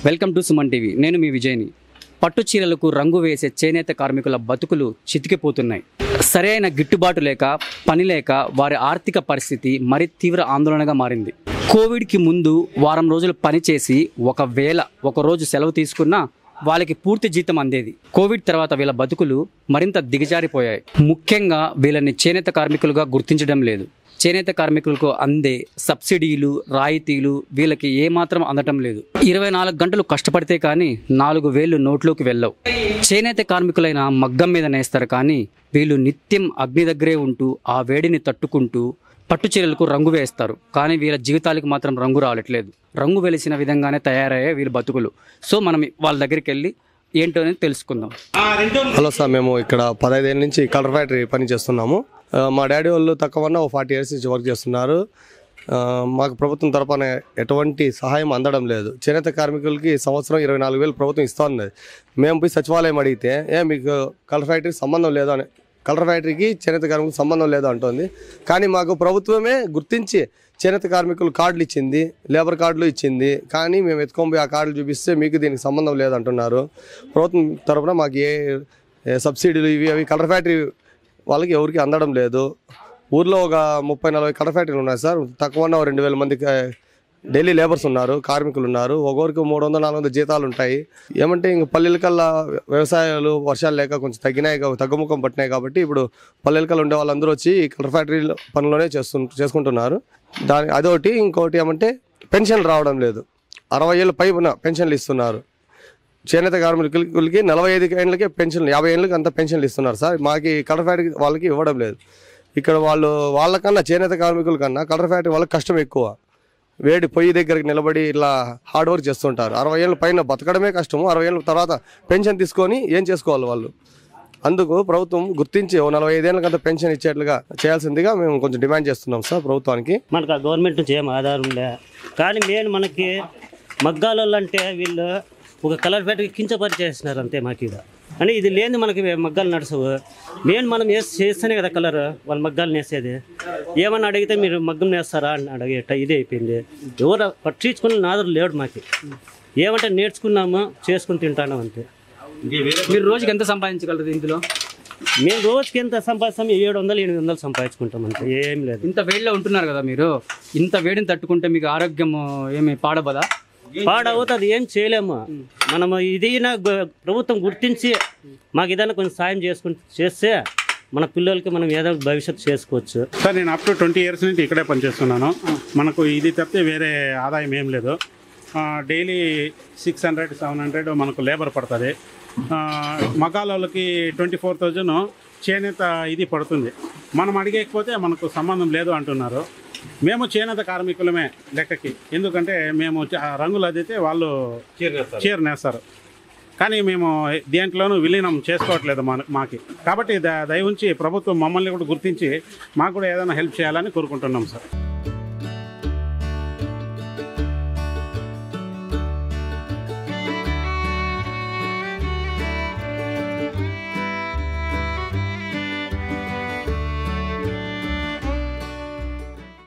welcome to Suman TV నేను మీ విజయ్ని పట్టు చీరలకు రంగు వేసే చేనేత కార్మికుల బతుకులు చితికిపోతున్నాయి సరైన గిట్టుబాటు లేక పని లేక వారి ఆర్థిక పరిస్థితి మరి తీవ్ర ఆందోళనగా మారింది కోవిడ్కి ముందు వారం రోజులు పని చేసి ఒకవేళ ఒక రోజు సెలవు తీసుకున్నా వాళ్ళకి పూర్తి జీతం అందేది కోవిడ్ తర్వాత వీళ్ళ బతుకులు మరింత దిగజారిపోయాయి ముఖ్యంగా వీళ్ళని చేనేత కార్మికులుగా గుర్తించడం లేదు చేనేత కార్మికులకు అందే సబ్సిడీలు రాయితీలు వీళ్ళకి ఏమాత్రం అందటం లేదు ఇరవై నాలుగు గంటలు కష్టపడితే కానీ నాలుగు వేలు నోట్లోకి వెళ్ళవు చేనేత కార్మికులైన మగ్గం మీద నేస్తారు కానీ వీళ్ళు నిత్యం అగ్ని దగ్గరే ఉంటూ ఆ వేడిని తట్టుకుంటూ పట్టు చీరలకు రంగు వేస్తారు కానీ వీళ్ళ జీవితాలకు మాత్రం రంగు రావట్లేదు రంగు వెలిసిన విధంగానే తయారయ్యే వీళ్ళ బతుకులు సో మనం వాళ్ళ దగ్గరికి వెళ్ళి ఏంటో అనేది తెలుసుకుందాం హలో సార్ మేము ఇక్కడ పదహైదేళ్ళ నుంచి కలర్ ఫ్యాక్టరీ పని చేస్తున్నాము ఆ, మా డాడీ వాళ్ళు తక్కువన్నా ఒక ఫార్టీ ఇయర్స్ నుంచి వర్క్ చేస్తున్నారు ఆ, మాకు ప్రభుత్వం తరపున ఎటువంటి సహాయం అందడం లేదు చేనేత కార్మికులకి సంవత్సరం ఇరవై నాలుగు వేలు ప్రభుత్వం ఇస్తా ఉన్నది మేము పోయి సచివాలయం అడిగితే ఏ మీకు కలర్ ఫ్యాక్టరీకి సంబంధం లేదు అని కలర్ ఫ్యాక్టరీకి చేనేత కార్మికులకు సంబంధం లేదు అంటుంది కానీ మాకు ప్రభుత్వమే గుర్తించి చేనేత కార్మికులు కార్డులు ఇచ్చింది లేబర్ కార్డులు ఇచ్చింది కానీ మేము ఎత్తుకొని పోయి ఆ కార్డులు చూపిస్తే మీకు దీనికి సంబంధం లేదంటున్నారు ప్రభుత్వం తరపున మాకు ఏ ఏ సబ్సిడీలు ఇవి అవి కలర్ ఫ్యాక్టరీ వాళ్ళకి ఎవరికి అందడం లేదు ఊర్లో ఒక ముప్పై నలభై కలర్ ఫ్యాక్టరీలు ఉన్నాయి సార్ తక్కువ రెండు వేల మంది డైలీ లేబర్స్ ఉన్నారు కార్మికులు ఉన్నారు ఒక్కొక్కరికి మూడు వందల నాలుగు వందల జీతాలు ఉంటాయి ఏమంటే ఇంక పల్లెల కల్లా వ్యవసాయాలు వర్షాలు లేక కొంచెం తగ్గినాయి కా- తగ్గుముఖం పట్టినాయి కాబట్టి ఇప్పుడు పల్లెల కల్లా ఉండే వాళ్ళందరూ వచ్చి ఈ కలర్ ఫ్యాక్టరీ పనిలోనే చేస్తు చేసుకుంటున్నారు దాని అదొకటి ఇంకోటి ఏమంటే పెన్షన్ రావడం లేదు అరవై ఏళ్ళ పైన పెన్షన్లు ఇస్తున్నారు చేనేత కార్మికులకి నలభై ఐదు ఏళ్ళకే పెన్షన్లు యాభై ఏళ్ళకి అంత పెన్షన్లు ఇస్తున్నారు సార్ మాకు ఈ కలర్ ఫ్యాక్టరీ వాళ్ళకి ఇవ్వడం లేదు ఇక్కడ వాళ్ళు వాళ్ళకన్నా చేనేత కార్మికుల కన్నా కలర్ ఫ్యాక్టరీ వాళ్ళకి కష్టం ఎక్కువ వేడి పొయ్యి దగ్గరికి నిలబడి ఇలా హార్డ్ వర్క్ చేస్తుంటారు అరవై ఏళ్ళ పైన బతకడమే కష్టము అరవై ఏళ్ళ తర్వాత పెన్షన్ తీసుకొని ఏం చేసుకోవాలి వాళ్ళు అందుకు ప్రభుత్వం గుర్తించి ఓ నలభై ఐదేళ్ళకంత పెన్షన్ ఇచ్చేట్లుగా చేయాల్సిందిగా మేము కొంచెం డిమాండ్ చేస్తున్నాం సార్ ప్రభుత్వానికి మనకు ఆ గవర్నమెంట్ నుంచి ఏం ఆధారం లే కానీ మెయిన్ మనకి మగ్గాల అంటే వీళ్ళు ఒక కలర్ ఫ్యాక్టరీకి కించపరిచేస్తున్నారు అంతే మాకు ఇది అని ఇది లేని మనకి మగ్గాలు నడసవు మెయిన్ మనం వేసి చేస్తేనే కదా కలర్ వాళ్ళ మగ్గాలు నేసేది ఏమన్నా అడిగితే మీరు మగ్గం నేస్తారా అని అడిగేట ఇదే అయిపోయింది ఎవరు పట్టించుకుని నాదురు లేడు మాకు ఏమంటే నేర్చుకున్నాము చేసుకుని తింటాను అంతే మీరు రోజుకి ఎంత సంపాదించగలరు ఇందులో మేము రోజుకి ఎంత సంపాదిస్తాం ఏడు వందలు ఎనిమిది వందలు సంపాదించుకుంటాం అంతే ఏం లేదు ఇంత వేడిలో ఉంటున్నారు కదా మీరు ఇంత వేడిని తట్టుకుంటే మీకు ఆరోగ్యం ఏమి పాడబదా పాడవుతుంది ఏం చేయలేము మనము ఇదైనా గ- ప్రభుత్వం గుర్తించి మాకు ఏదైనా కొంచెం సాయం చేసుకుని చేస్తే మన పిల్లలకి మనం ఏదో భవిష్యత్తు చేసుకోవచ్చు సార్ నేను అప్ టు ట్వంటీ ఇయర్స్ నుంచి ఇక్కడే పనిచేస్తున్నాను మనకు ఇది తప్పితే వేరే ఆదాయం ఏం లేదు daily six hundred seven hundred మనకు లేబర్ పడుతుంది మగాళ్ళకి ట్వంటీ ఫోర్ థౌజండ్ చేనేత ఇది పడుతుంది మనం అడిగకపోతే మనకు సంబంధం లేదు అంటున్నారు మేము చేనేత కార్మికులమే లెక్కకి ఎందుకంటే మేము చ- రంగులు అదితే వాళ్ళు చీర నేస్తారు కానీ మేము దేంట్లోనూ విలీనం చేసుకోవట్లేదు మన మాకి కాబట్టి ద- దయ ఉంచి ప్రభుత్వం మమ్మల్ని కూడా గుర్తించి మాకు కూడా ఏదైనా హెల్ప్ చేయాలని కోరుకుంటున్నాం సార్